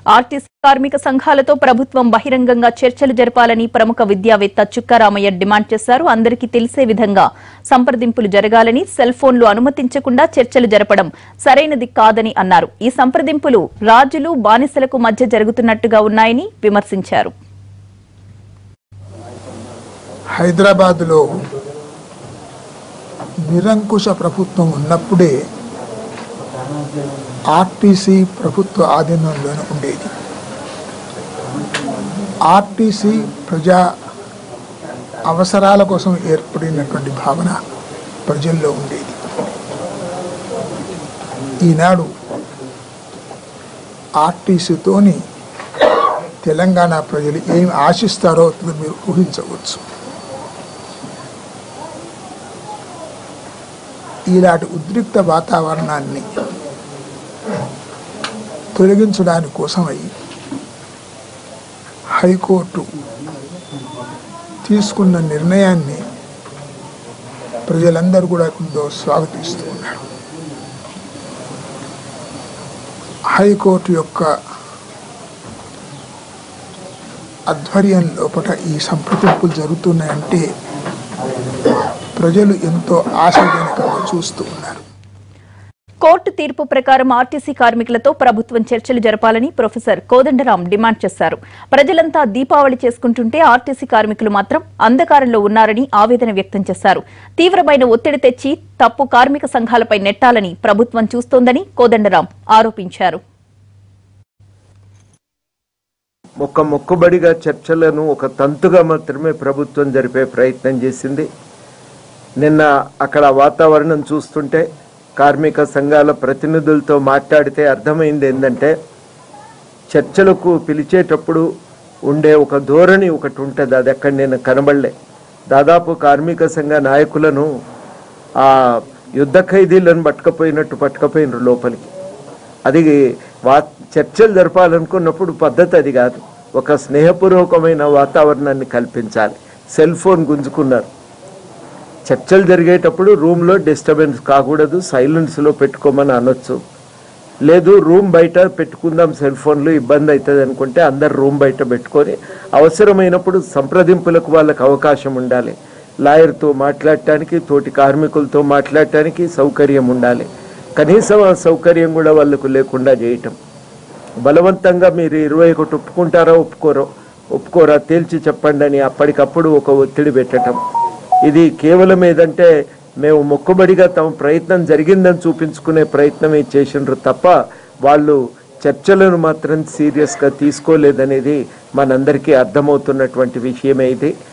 RTC కార్మిక సంఘాలతో ప్రభుత్వం బహిరంగంగా చర్చలు జరపాలని ప్రముఖ విద్యావేత్త చుక్కారామయ్య డిమాండ్ చేశారు అందరికీ తెలిసే విధంగా సంప్రదింపులు జరగాలని సెల్ ఫోన్లు అనుమతించకుండా చర్చలు జరపడం సరైనది కాదని అన్నారు ఈ సంప్రదింపులు రాజులు బానిసలకు మధ్య జరుగుతున్నట్టుగా ఉన్నాయని విమర్శించారు హైదరాబాదులో నిరంకుశ ప్రభుత్వం ఉన్నప్పుడే ఆర్టీసీ ప్రభుత్వ ఆధీనంలోనే ఉండేది ఆర్టీసీ ప్రజా అవసరాల కోసం ఏర్పడినటువంటి భావన ప్రజల్లో ఉండేది ఈనాడు ఆర్టీసీతోని తెలంగాణ ప్రజలు ఏం ఆశిస్తారో మీరు ఊహించవచ్చు ఇలాంటి ఉద్రిక్త వాతావరణాన్ని తొలగించడానికి కోసమై హైకోర్టు తీసుకున్న నిర్ణయాన్ని ప్రజలందరూ కూడా ఎంతో స్వాగతిస్తూ ఉన్నారు హైకోర్టు యొక్క ఆధ్వర్యం లోపల ఈ సంప్రదింపులు జరుగుతున్నాయంటే ప్రజలు ఎంతో ఆశాజనకంగా చూస్తూ ఉన్నారు కోర్టు తీర్పు ప్రకారం ఆర్టీసీ కార్మికులతో ప్రభుత్వం చర్చలు జరపాలని ప్రొఫెసర్ కోదండరాం డిమాండ్ చేశారు ప్రజలంతా దీపావళి చేసుకుంటుంటే ఆర్టీసీ కార్మికులు మాత్రం అంధకారంలో ఉన్నారని ఆవేదన వ్యక్తం చేశారు తీవ్రమైన ఒత్తిడి తెచ్చి తప్పు కార్మిక సంఘాలపై నెట్టాలని ప్రభుత్వం చూస్తోందని కోదండరాం ఆరోపించారు ఒక మొక్కుబడిగా చర్చలను ఒక తంతుగా మాత్రమే ప్రభుత్వం జరిపే ప్రయత్నం చేసింది నిన్న అక్కడ వాతావరణం చూస్తుంటే కార్మిక సంఘాల ప్రతినిధులతో మాట్లాడితే అర్థమైంది ఏంటంటే చర్చలకు పిలిచేటప్పుడు ఉండే ఒక ధోరణి ఒకటి ఉంటుంది అది అక్కడ నేను కనబడలే దాదాపు కార్మిక సంఘ నాయకులను ఆ యుద్ధ ఖైదీలను పట్టుకపోయినట్టు పట్టుకపోయినారు లోపలికి అది వా చర్చలు జరపాలనుకున్నప్పుడు పద్ధతి అది కాదు ఒక స్నేహపూర్వకమైన వాతావరణాన్ని కల్పించాలి సెల్ ఫోన్ గుంజుకున్నారు చర్చలు జరిగేటప్పుడు రూమ్లో డిస్టర్బెన్స్ కాకూడదు సైలెన్స్లో పెట్టుకోమని అనొచ్చు లేదు రూమ్ బయట పెట్టుకుందాం సెల్ ఫోన్లు ఇబ్బంది అవుతుంది అనుకుంటే అందరు రూమ్ బయట పెట్టుకొని అవసరమైనప్పుడు సంప్రదింపులకు వాళ్ళకి అవకాశం ఉండాలి లాయర్తో మాట్లాడటానికి తోటి కార్మికులతో మాట్లాడటానికి సౌకర్యం ఉండాలి కనీసం ఆ సౌకర్యం కూడా వాళ్ళకు లేకుండా చేయటం బలవంతంగా మీరు ఇరవై ఒకటి ఒప్పుకుంటారా ఒప్పుకోరో ఒప్పుకోరా తేల్చి చెప్పండి అని అప్పటికప్పుడు ఒక ఒత్తిడి పెట్టడం ఇది కేవలం ఏదంటే మేము మొక్కుబడిగా తమ ప్రయత్నం జరిగిందని చూపించుకునే ప్రయత్నమే చేసిండ్రు తప్ప వాళ్ళు చర్చలను మాత్రం సీరియస్గా తీసుకోలేదనేది మనందరికీ అర్థమవుతున్నటువంటి విషయమే ఇది